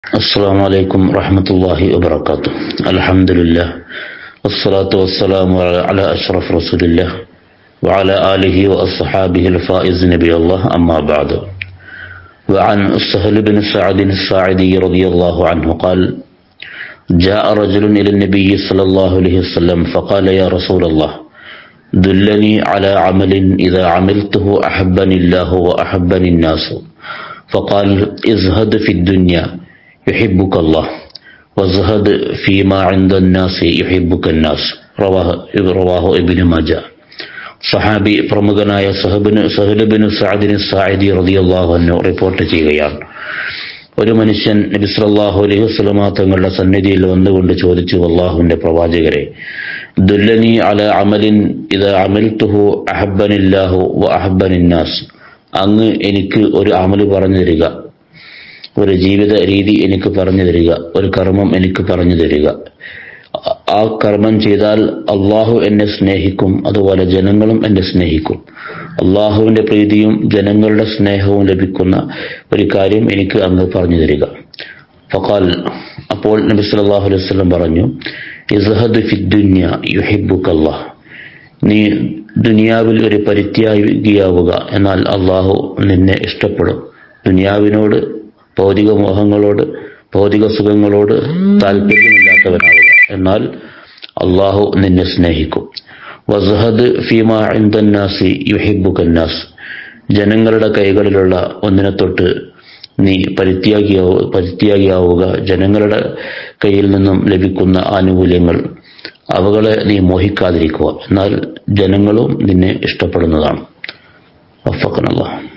السلام عليكم ورحمة الله وبركاته الحمد لله والصلاة والسلام على أشرف رسول الله وعلى آله وأصحابه الفائز نبي الله أما بعد وعن سهل بن سعد الساعدي رضي الله عنه قال جاء رجل إلى النبي صلى الله عليه وسلم فقال يا رسول الله دلني على عمل إذا عملته أحبني الله وأحبني الناس فقال ازهد في الدنيا يحبك الله وازهد فيما عند الناس يحبك الناس رواه رواه ابن ماجه സഹാബി പ്രമുഖനായ സഹബിന് സഹലബിന് സാദിന് സായിദി റളിയല്ലാഹു അൻഹു റിപ്പോർട്ട് ചെയ്യുകയാണ് ഒരു മനുഷ്യൻ നബി സല്ലല്ലാഹു അലൈഹി വസല്ലമ തങ്ങളുടെ സന്നിധിയിൽ വന്നുകൊണ്ട് ചോദിച്ചു അള്ളാഹുവിന്റെ പ്രവാചകരെ ദുല്ലനി അല അമലിൻ ഇത് അമൽത്തുഹു അഹബ്ബനില്ലാഹു വ അഹബ്ബനിന്നാസ് അങ്ങ് എനിക്ക് ഒരു അമല് പറഞ്ഞു തരിക ഒരു ജീവിത രീതി എനിക്ക് പറഞ്ഞു തരിക ഒരു കർമ്മം എനിക്ക് പറഞ്ഞു തരിക ആ കർമ്മം ചെയ്താൽ അള്ളാഹു എന്നെ സ്നേഹിക്കും അതുപോലെ ജനങ്ങളും എന്നെ സ്നേഹിക്കും അള്ളാഹുവിന്റെ പ്രീതിയും ജനങ്ങളുടെ സ്നേഹവും ലഭിക്കുന്ന ഒരു കാര്യം എനിക്ക് അങ്ങ് പറഞ്ഞു തരിക ഫഖാൽ അപ്പോൾ നബി സല്ലല്ലാഹു അലൈഹി വസല്ലം പറഞ്ഞു ഇസ്ഹദ് ഫി ദുനിയ യുഹിബ്ബുക്കല്ലാഹ് നീ ദുനിയാവിൽ ഒരു പരിത്യാഗിയാവുക എന്നാൽ അള്ളാഹു നിന്നെ ഇഷ്ടപ്പെടും ദുനിയാവിനോട് ഭൗതിക മോഹങ്ങളോട് ഭൗതിക സുഖങ്ങളോട് താല്പര്യമില്ലാത്തവനാവുക എന്നാൽ അള്ളാഹു നിന്നെ സ്നേഹിക്കും വസഹദ് ഫീമ ഇന്ദന്നാസി യുഹിബുക്കന്നാസ് ജനങ്ങളുടെ കൈകളിലുള്ള ഒന്നിനെ തൊട്ട് നീ പരിത്യാഗിയാവു പരിത്യാഗിയാവുക ജനങ്ങളുടെ കയ്യിൽ നിന്നും ലഭിക്കുന്ന ആനുകൂല്യങ്ങൾ അവകളെ നീ മോഹിക്കാതിരിക്കുക എന്നാൽ ജനങ്ങളും നിന്നെ ഇഷ്ടപ്പെടുന്നതാണ് വഫക്കനല്ലാഹ്